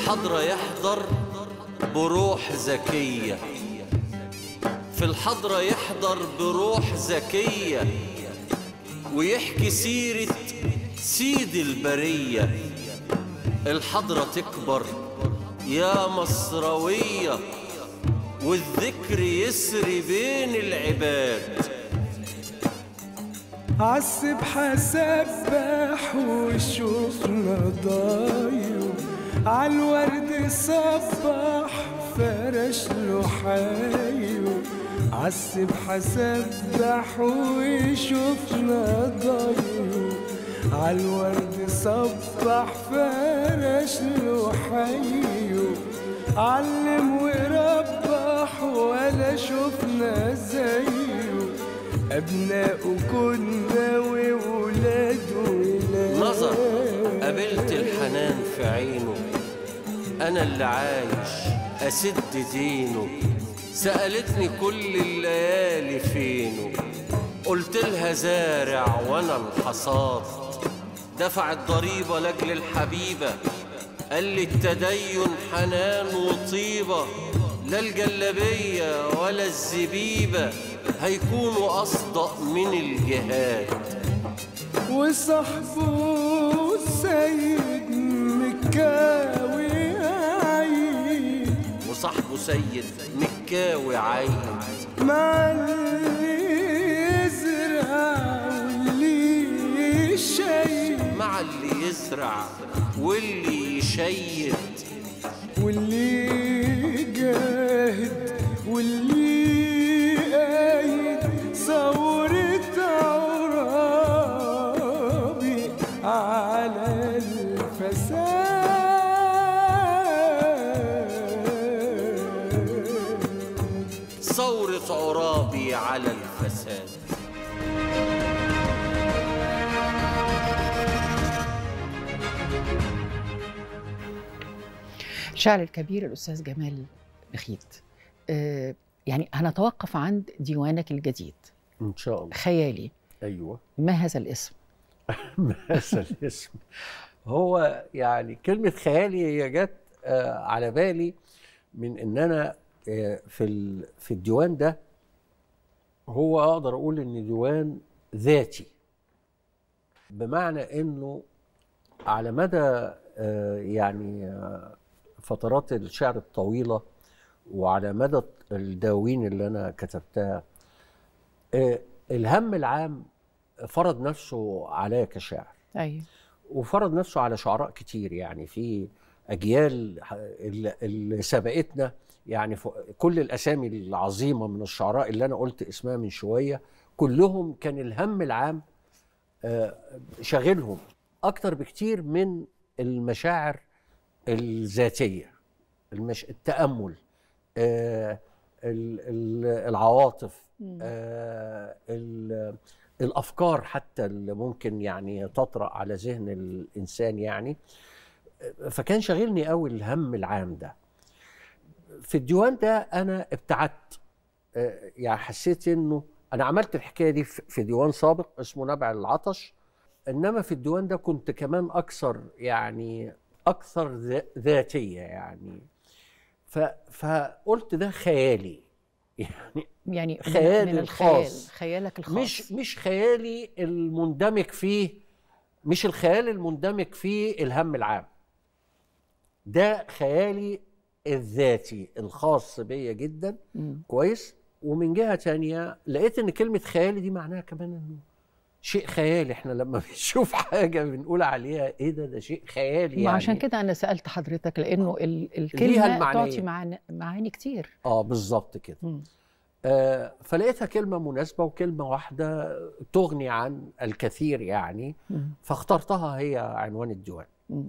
الحضرة يحضر بروح ذكية في الحضرة يحضر بروح ذكية ويحكي سيرة سيد البرية الحضرة تكبر يا مصروية والذكر يسري بين العباد عالسبحة سبح وشوفنا ضايو عالورد صبح فرش له حايو عالسبحة سبح وشوفنا ضايو عالورد صبح فرش له حايو علم وربح ولا شفنا زيه أبناء كنا وولاد ولاد نظر قابلت الحنان في عينه أنا اللي عايش أسد دينه سألتني كل الليالي فينه قلت لها زارع وأنا الحصاد دفع الضريبة لأجل الحبيبة قال لي التدين حنان وطيبة لا الجلبية ولا الزبيبة هيكونوا أصدق من الجهاد وصاحبه السيد مكاوي عيد وصاحبه سيد مكاوي عين مع اللي يزرع واللي يشيد مع اللي يزرع واللي يشيد واللي جاهد واللي قايد ثورة عرابي على الفساد ثورة عرابي على الفساد الشاعر الكبير الأستاذ جمال بخيت آه، يعني هنتوقف عند ديوانك الجديد ان شاء الله خيالي ايوه ما هذا الاسم؟ هذا الاسم هو يعني كلمة خيالي هي جت آه، على بالي من ان انا آه، في ال- في الديوان ده هو اقدر اقول ان ديوان ذاتي بمعنى انه على مدى آه، يعني آه، فترات الشعر الطويلة وعلى مدى الدواوين اللي انا كتبتها آه، الهم العام فرض نفسه عليا كشاعر أيوه وفرض نفسه على شعراء كتير يعني في اجيال ح- اللي اللي سبقتنا يعني ف- كل الاسامي العظيمه من الشعراء اللي انا قلت اسمها من شويه كلهم كان الهم العام آه، شاغلهم اكتر بكتير من المشاعر الذاتيه المش... التامل آه، ال- ال- العواطف آه، ال- الافكار حتى اللي ممكن يعني تطرا على ذهن الانسان يعني آه، فكان شاغلني قوي الهم العام ده في الديوان ده انا ابتعدت آه، يعني حسيت انه انا عملت الحكايه دي في في ديوان سابق اسمه نبع العطش انما في الديوان ده كنت كمان اكثر يعني اكثر ذا- ذاتيه يعني ف فقلت ده خيالي يعني يعني من- خيالي من الخيال الخاص. خيالك الخاص مش مش خيالي المندمج فيه مش الخيال المندمج فيه الهم العام ده خيالي الذاتي الخاص بيا جدا مم. كويس ومن جهه تانية لقيت ان كلمه خيالي دي معناها كمان انه شيء خيالي احنا لما بنشوف حاجه بنقول عليها ايه ده ده شيء خيالي ما يعني عشان كده انا سالت حضرتك لانه ال- ليها الكلمه المعنيين. تعطي معاني معاني كتير اه بالظبط كده مم. آه فلقيتها كلمه مناسبه وكلمه واحده تغني عن الكثير يعني مم. فاخترتها هي عنوان الديوان